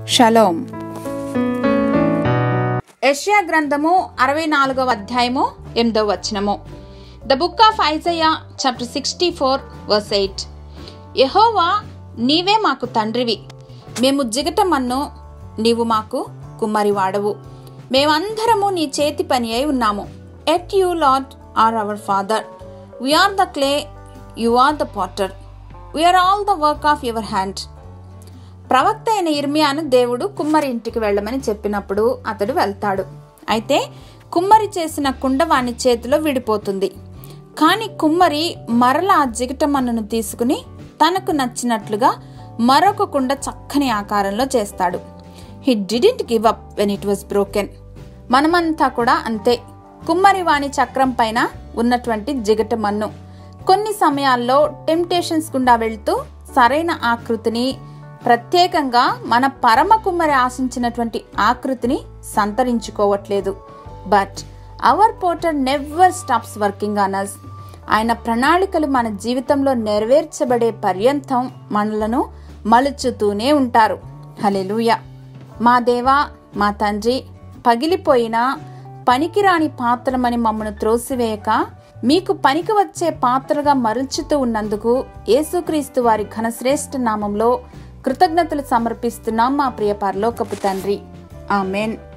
shalom యెషయా గ్రంథము అరవై నాలుగవ అధ్యాయము ఎనిమిదవ వచనము the book of Isaiah chapter sixty four verse eight యహోవా నీవే మాకు తండ్రివి మేము జిగటమన్ను నీవు మాకు కుమ్మరి వాడవు మేమందరము నీ చేతి పని అయి ఉన్నాము yet you Lord are our father we are the clay you are the potter we are all the work of your hand ప్రవక్త అయిన ఇర్మియాను దేవుడు కుమ్మరి ఇంటికి వెళ్ళమని చెప్పినప్పుడు అతడు వెళ్తాడు అయితే కుమ్మరి చేసిన కుండ వాని చేతిలో విడిపోతుంది కానీ కుమ్మరి మరలా ఆ జిగటమన్నును తీసుకుని తనకు నచ్చినట్లుగా మరొక కుండ చక్కని ఆకారంలో చేస్తాడు he didn't give up when it was broken మనమంతా కూడా అంతే కుమ్మరి వాణి చక్రం పైన ఉన్నటువంటి జిగటమన్ను కొన్ని సమయాల్లో టెంప్టేషన్స్ గుండా వెళ్తూ సరైన ఆకృతిని ప్రత్యేకంగా మన పరమ కుమ్మరి ఆశించినటువంటి ఆకృతిని సంతరించుకోవట్లేదు but our potter never stops working on us ఆయన ప్రణాళికలు మన జీవితంలో నెరవేర్చబడే పర్యంతం మనలను మలుచుతూనే ఉంటారు హలెలుయ మా దేవా మా తండ్రి పగిలిపోయిన పనికిరాని పాత్రమని మమ్మను త్రోసివేయక మీకు పనికి వచ్చే పాత్రగా మరుల్చుతూ ఉన్నందుకు యేసుక్రీస్తు వారి ఘనశ్రేష్ఠ నామంలో కృతజ్ఞతలు సమర్పిస్తున్నాం మా ప్రియ పరలోకపు తండ్రి ఆమెన్